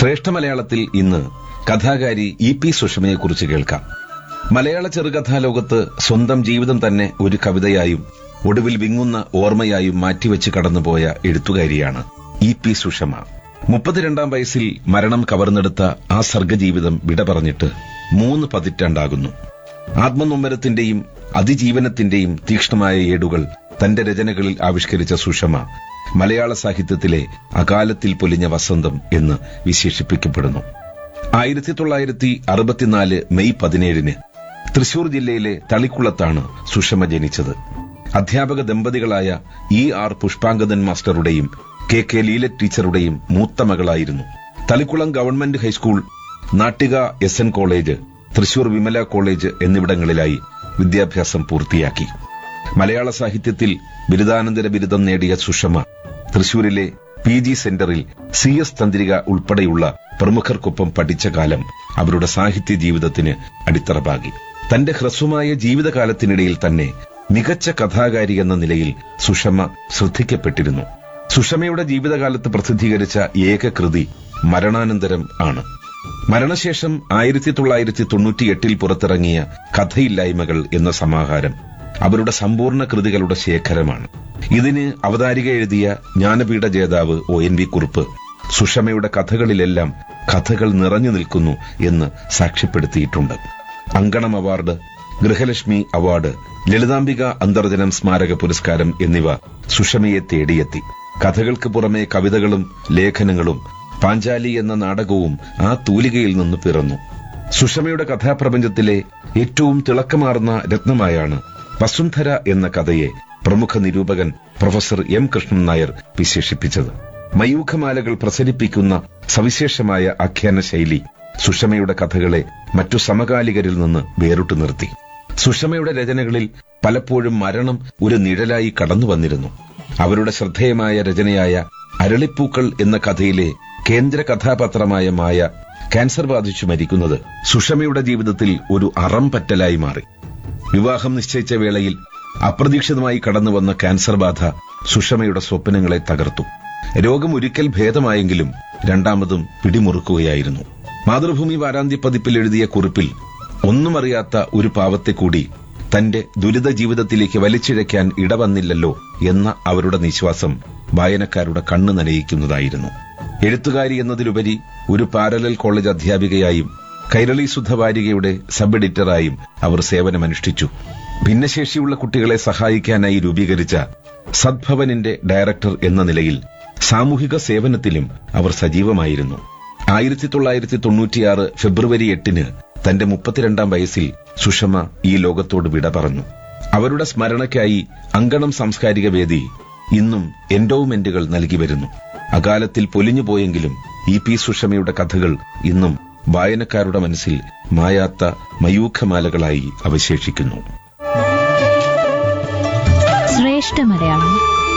ശ്രേഷ്ഠ മലയാളത്തിൽ ഇന്ന് കഥാകാരി ഇ പി സുഷമയെക്കുറിച്ച് കേൾക്കാം മലയാള ചെറുകഥാലോകത്ത് സ്വന്തം ജീവിതം തന്നെ ഒരു കവിതയായും ഒടുവിൽ വിങ്ങുന്ന ഓർമ്മയായും മാറ്റിവെച്ച് കടന്നുപോയ എഴുത്തുകാരിയാണ് ഇ പി സുഷമ മുപ്പത്തിരണ്ടാം വയസ്സിൽ മരണം കവർന്നെടുത്ത ആ സർഗജീവിതം വിട പറഞ്ഞിട്ട് മൂന്ന് പതിറ്റാണ്ടാകുന്നു ആത്മനൊമ്പരത്തിന്റെയും അതിജീവനത്തിന്റെയും തീക്ഷ്ണമായ ഏടുകൾ തന്റെ രചനകളിൽ ആവിഷ്കരിച്ച സുഷമ മലയാള സാഹിത്യത്തിലെ അകാലത്തിൽ പൊലിഞ്ഞ വസന്തം എന്ന് വിശേഷിപ്പിക്കപ്പെടുന്നു ആയിരത്തി തൊള്ളായിരത്തി അറുപത്തിനാല് മെയ് പതിനേഴിന് തൃശൂർ ജില്ലയിലെ തളിക്കുളത്താണ് സുഷമ ജനിച്ചത് അധ്യാപക ദമ്പതികളായ ഇ ആർ പുഷ്പാങ്കദൻ മാസ്റ്ററുടെയും കെ കെ ലീല ടീച്ചറുടെയും മൂത്ത മകളായിരുന്നു Thalikulam government high school Nattika S N college Thrissur Vimala college എന്നിവിടങ്ങളിലായി വിദ്യാഭ്യാസം പൂർത്തിയാക്കി മലയാള സാഹിത്യത്തിൽ ബിരുദാനന്തര ബിരുദം നേടിയ സുഷമ തൃശൂരിലെ പി ജി സെന്ററിൽ സി എസ് തന്ത്രിക ഉൾപ്പെടെയുള്ള പ്രമുഖർക്കൊപ്പം പഠിച്ച കാലം അവരുടെ സാഹിത്യ ജീവിതത്തിന് അടിത്തറ പാകി തന്റെ ഹ്രസ്വമായ ജീവിതകാലത്തിനിടയിൽ തന്നെ മികച്ച കഥാകാരി എന്ന നിലയിൽ സുഷമ ശ്രദ്ധിക്കപ്പെട്ടിരുന്നു സുഷമയുടെ ജീവിതകാലത്ത് പ്രസിദ്ധീകരിച്ച ഏക കൃതി മരണാനന്തരം ആണ് മരണശേഷം ആയിരത്തി തൊള്ളായിരത്തി തൊണ്ണൂറ്റിയെട്ടിൽ പുറത്തിറങ്ങിയ കഥയില്ലായ്മകൾ എന്ന സമാഹാരം അവരുടെ സമ്പൂർണ്ണ കൃതികളുടെ ശേഖരമാണ് ഇതിന് അവതാരിക എഴുതിയ ജ്ഞാനപീഠ ജേതാവ് ഒ എൻ വി കുറുപ്പ് സുഷമയുടെ കഥകളിലെല്ലാം കഥകൾ നിറഞ്ഞു നിൽക്കുന്നു എന്ന് സാക്ഷ്യപ്പെടുത്തിയിട്ടുണ്ട് അങ്കണം അവാർഡ് ഗൃഹലക്ഷ്മി അവാർഡ് ലളിതാംബിക അന്തർജനം സ്മാരക പുരസ്കാരം എന്നിവ സുഷമയെ തേടിയെത്തി കഥകൾക്ക് പുറമെ കവിതകളും ലേഖനങ്ങളും പാഞ്ചാലി എന്ന നാടകവും ആ തൂലികയിൽ നിന്ന് പിറന്നു സുഷമയുടെ കഥാപ്രപഞ്ചത്തിലെ ഏറ്റവും തിളക്കമാർന്ന രത്നമായാണ് വസുന്ധര എന്ന കഥയെ പ്രമുഖ നിരൂപകൻ പ്രൊഫസർ എം കൃഷ്ണൻ നായർ വിശേഷിപ്പിച്ചത് മയൂഖമാലകൾ പ്രസരിപ്പിക്കുന്ന സവിശേഷമായ ആഖ്യാന ശൈലി സുഷമയുടെ കഥകളെ മറ്റു സമകാലികരിൽ നിന്ന് വേറിട്ടു നിർത്തി സുഷമയുടെ രചനകളിൽ പലപ്പോഴും മരണം ഒരു നിഴലായി കടന്നു വന്നിരുന്നു അവരുടെ ശ്രദ്ധേയമായ രചനയായ അരളിപ്പൂക്കൾ എന്ന കഥയിലെ കേന്ദ്ര കഥാപാത്രമായ മായ ക്യാൻസർ ബാധിച്ചു മരിക്കുന്നത് സുഷമയുടെ ജീവിതത്തിൽ ഒരു അറം പറ്റലായി മാറി വിവാഹം നിശ്ചയിച്ച വേളയിൽ അപ്രതീക്ഷിതമായി കടന്നുവന്ന ക്യാൻസർ ബാധ സുഷമയുടെ സ്വപ്നങ്ങളെ തകർത്തു രോഗം ഒരിക്കൽ ഭേദമായെങ്കിലും രണ്ടാമതും പിടിമുറുക്കുകയായിരുന്നു മാതൃഭൂമി വാരാന്ത്യ പതിപ്പിൽ എഴുതിയ കുറിപ്പിൽ ഒന്നും അറിയാത്ത ഒരു പാവത്തെ കൂടി തന്റെ ദുരിത ജീവിതത്തിലേക്ക് വലിച്ചിഴയ്ക്കാൻ ഇടവന്നില്ലല്ലോ എന്ന അവരുടെ നിശ്വാസം വായനക്കാരുടെ കണ്ണു നനയിക്കുന്നതായിരുന്നു എഴുത്തുകാരി എന്നതിലുപരി ഒരു പാരലൽ കോളേജ് അധ്യാപികയായും കൈരളി സുധവാരികയുടെ സബ് എഡിറ്ററായും അവർ സേവനമനുഷ്ഠിച്ചു ഭിന്നശേഷിയുള്ള കുട്ടികളെ സഹായിക്കാനായി രൂപീകരിച്ച സദ്ഭവനിന്റെ ഡയറക്ടർ എന്ന നിലയിൽ സാമൂഹിക സേവനത്തിലും അവർ സജീവമായിരുന്നു ആയിരത്തി തൊള്ളായിരത്തി തൊണ്ണൂറ്റിയാറ് ഫെബ്രുവരി എട്ടിന് തന്റെ മുപ്പത്തിരണ്ടാം വയസ്സിൽ സുഷമ ഈ ലോകത്തോട് വിട പറഞ്ഞു അവരുടെ സ്മരണയ്ക്കായി അങ്കണം സാംസ്കാരിക വേദി ഇന്നും എൻഡോവ്മെന്റുകൾ നൽകി വരുന്നു അകാലത്തിൽ പൊലിഞ്ഞുപോയെങ്കിലും ഇ പി സുഷമയുടെ കഥകൾ ഇന്നും വായനക്കാരുടെ മനസ്സിൽ മായാത്ത മയൂഖമാലകളായി അവശേഷിക്കുന്നു ശ്രേഷ്ഠ മലയാളം